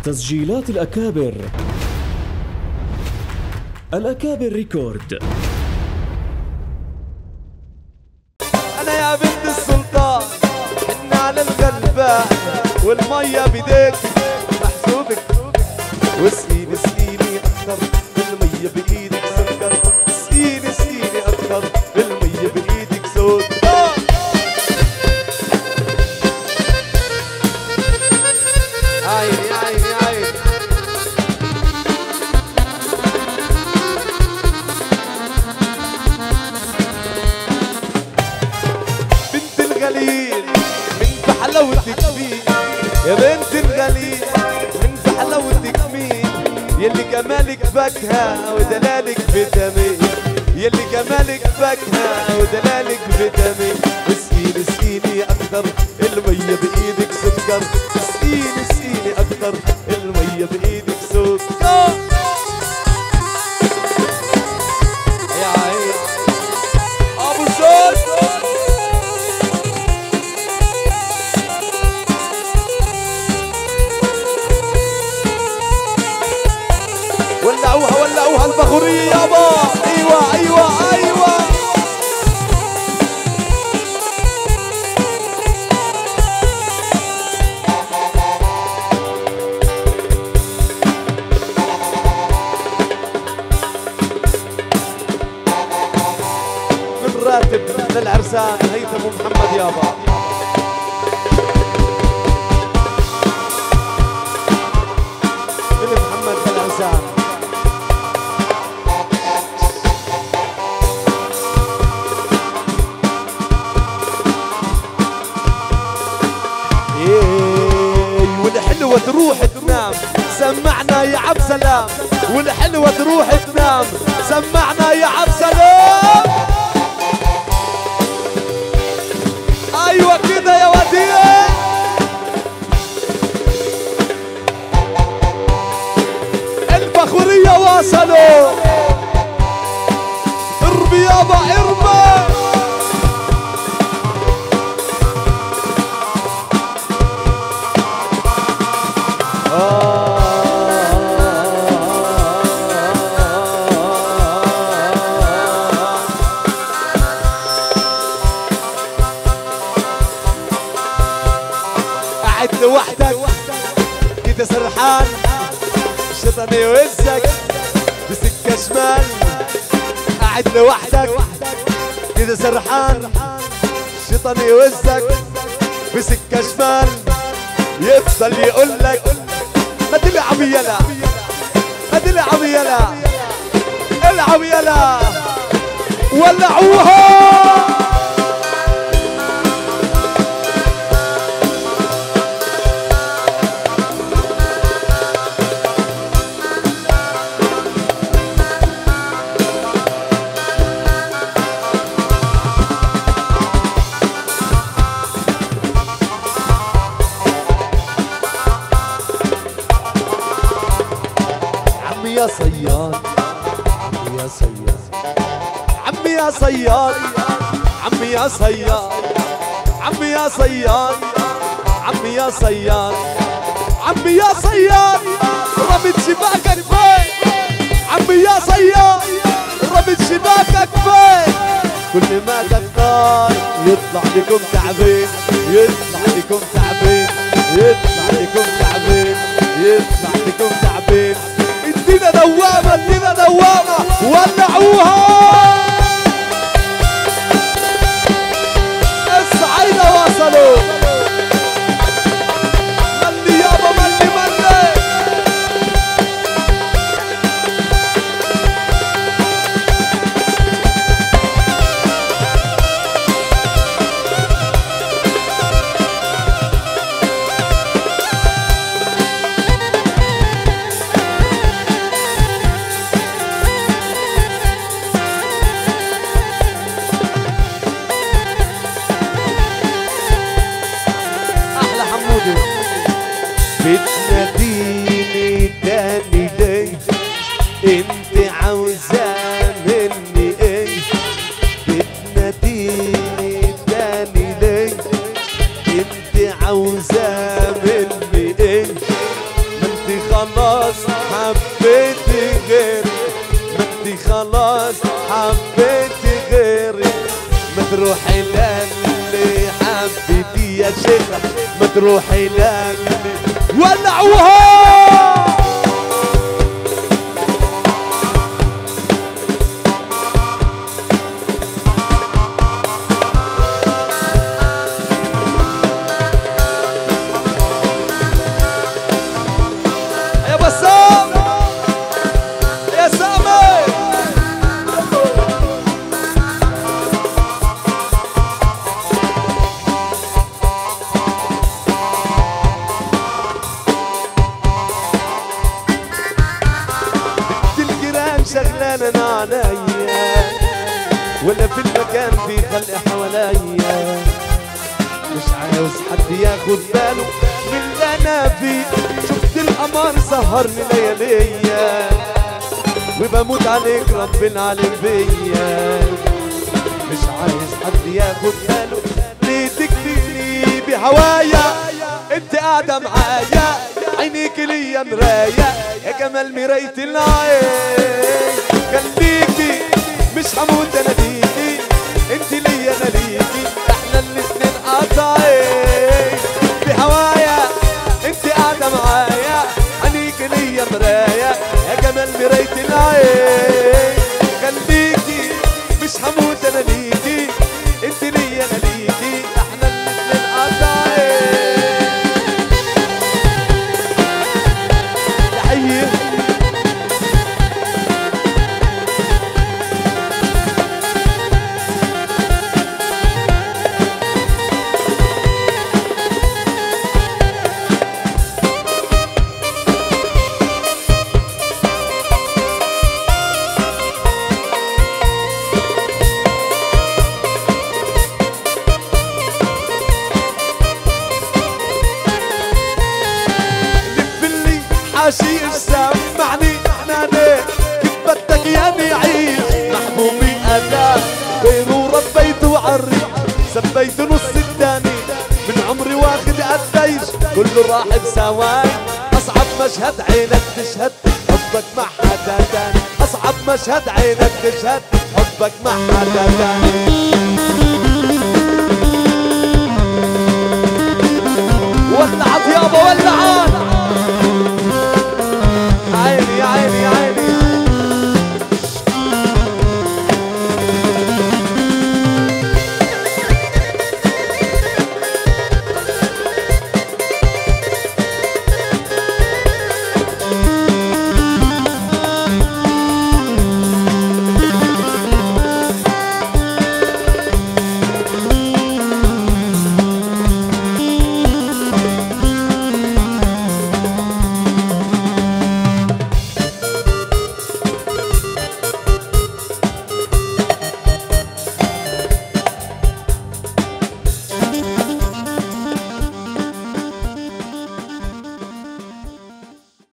تسجيلات الأكابر الأكابر ريكورد انا يا بنت السلطان حنا على الغلبان والمية بيديك محسوبك واسقيني اسقيني اكثر المية بايدك سكر اسقيني اسقيني اكثر المية بايدك سكر عيني عيني عيني بنت الغليل من حلاوتك مين يا بنت الغليل من حلاوتك مين يلي جمالك فاكهة ودلالك فيتامين يلي جمالك فاكهة ودلالك فيتامين اسقيني اسقيني أكتر المية بإيدك سكر اسقيني اسقيني أكتر المية بإيدك سكر يا عيني أبو زوز ولعوها ولعوها البخورية يابا ايوه ايوه ايوه من راتب للعرسان هيثم محمد يابا من محمد للعرسان إيه، والحلوة تروح تنام سمعنا يا عبد سلام والحلوة تروح تنام سمعنا يا عبد سلام ايوه كده يا وديع الفخورية وصلوا ارمي يابا ارمي قاعد لوحدك كده سرحان الشيطان يوزك بسكة شمال قاعد لوحدك كده سرحان الشيطان يوزك بسكة شمال يفضل يقول لك ما تلعب يلا ما تلعب يلا العب يلا ولعوها عمي يا صياد عمي يا صياد عمي يا صياد عمي يا صياد عمي يا صياد عمي يا صياد عمي يا صياد رمت شباكك فين عمي يا صياد رمت شباكك فين كل ما تختار يطلع لكم تعبين يطلع لكم تعبين يطلع لكم تعبين يطلع لكم تعبين ادينا دوامة ادينا دوامة ولعوها الصعيدة وصلوا ملي يابا ملي ملي احلى حمودي بتناديني تاني ليه انت عاوزة مني ايه بتناديني تاني ليه انت عاوزة مني ايه ما انت يا شيخ ما تروحي لك ولعوها يا بسام يا سامي بنت الجيران شغلانة انا عليا ولا في المكان في خلق حواليا مش عاوز حد ياخد باله من اللي انا فيه شفت القمر سهرني لياليا وبموت عليك ربنا عليك بيا مش عايز حد ياخد باله ليه تكفيني بهوايا انت قاعدة معايا عينيك ليا مراية يا جمال مراية العين خليكي مش هموت انا ليكي انت ليا انا ليكي احنا الاتنين قاطعين بهوايا انت قاعدة معايا عينيك ليا مراية يا جمال مراية العين خليكي مش هموت انا ليكي انت ليا انا ليكي احنا الاتنين قاطعين تحية لفلي حاشي سمعني نادي كيف بدك ياني عيش محبوبي انا غيره ربيت وعري سبيت نص الثاني من عمري واخد قديش كله راح بثواني اصعب مشهد عينك تشهد حبك مع حدا تاني اصعب مشهد عينك تشهد حبك مع حدا تاني ولعت يابا ولع